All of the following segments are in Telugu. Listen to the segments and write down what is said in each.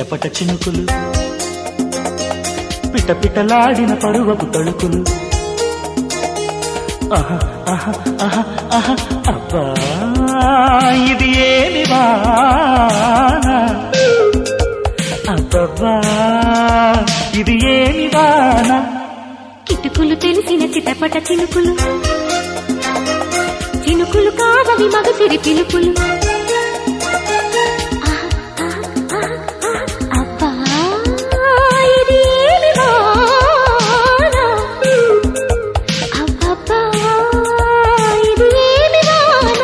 చిటపట చినుకులు పిట పిటలాడిన పరువపు తళుకులు ఆహా ఆహా ఆహా ఆహా అబ్బా ఇది ఏమి వాన అబ్బబ్బా ఇది ఏమి వాన కిటుకులు తెలిసిన చిటపట చినుకులు చినుకులు కావవి మగసిరి పిలుపులు ఆహ్, ఆహ్, ఆహ్, ఆహ్, అబ్బా, ఇది ఏమి వాన? అబ్బబ్బా, ఇది ఏమి వాన?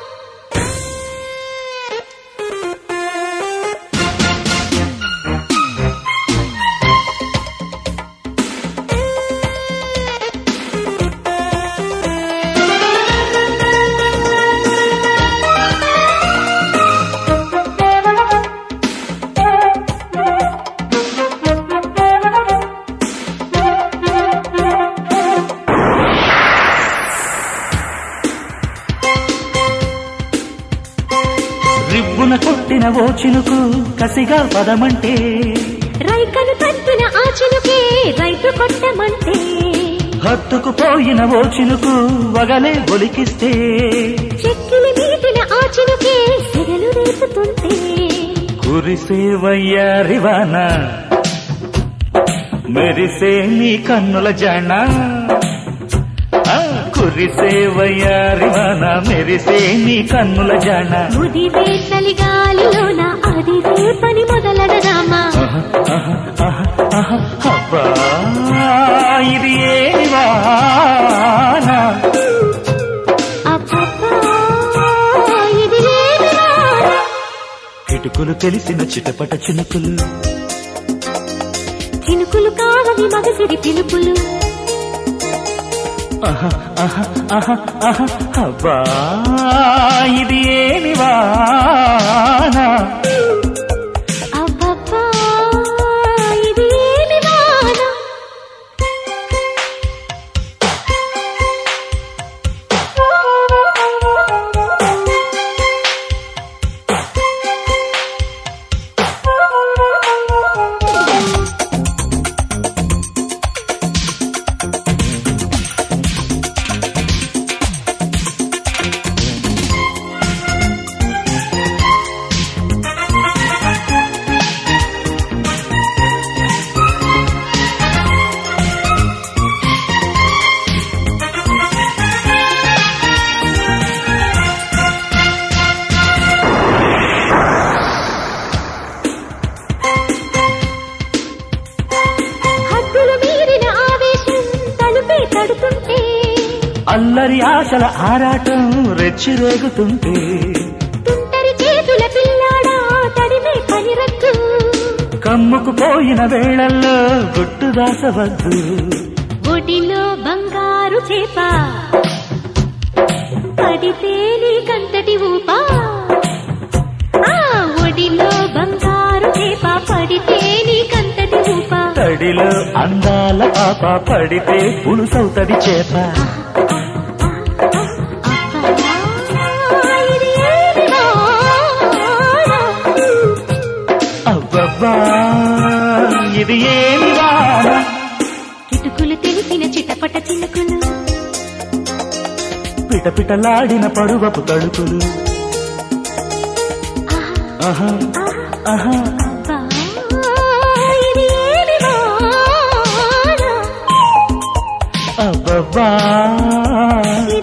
రిబ్బున కొట్టిన ఓ చినుకు కసిగా పదమంటే రైకను తట్టిన ఆ చినుకే రైతు కొట్టమంటే హత్తుకుపోయిన ఓ చినుకు వగలే ఒలికిస్తే చెక్కిలి మీటిన ఆ చినుకే సిగలు రేపుతుంటే కురిసే వయ్యారివాన మెరిసే నీ కన్నుల జాణ ఆ, కురిసే వయ్యారివాన మెరిసే నీ కన్నుల జాణ ముదిరే చలిగాలిలోన అది రేపని మొదలడదామా ఆహా, ఆహా, ఆహా, ఆహా, అబ్బా ఇది ఏమి వాన అబ్బబ్బా, ఇది ఏమి వాన? కిటుకులు తెలిసిన చిటపట చినుకులు చినుకులు కావవి మగసిరి పిలుపులు ఆహా, ఆహా, ఆహా, ఆహా, అబ్బా ఇది ఏమి వాన అబ్బబ్బా, ఇది ఏమి వాన? హద్దులు మీరిన ఆవేశం తలుపే తడుతుంటే అల్లరి ఆశల ఆరాటం రెచ్చిరేగుతుంటే తుంటరి చేతుల పిల్లాడా తడిమే పనిరద్దు కమ్ముకు పోయిన వేళల్లో గుట్టు దాసవద్దు ఒడిలో బంగారు చేప పడితే నీకంతటి ఊపా ఆ ఒడిలో బంగారు చేప పడితే నీకంతటి ఊపా తడిలో అందాల పాప పడితే పులుసవుతది చేప అబ్బా, ఇది ఏమి వాన? అబ్బబ్బా ఇది ఏమి వాన కిటుకులు తెలిసిన చిటపట చినుకులు పిటపిటలాడిన పరువపు తడుకులు ఆహా ఆహా అబ్బా, ఇది ఏమి వాన? అబ్బబ్బా ఇది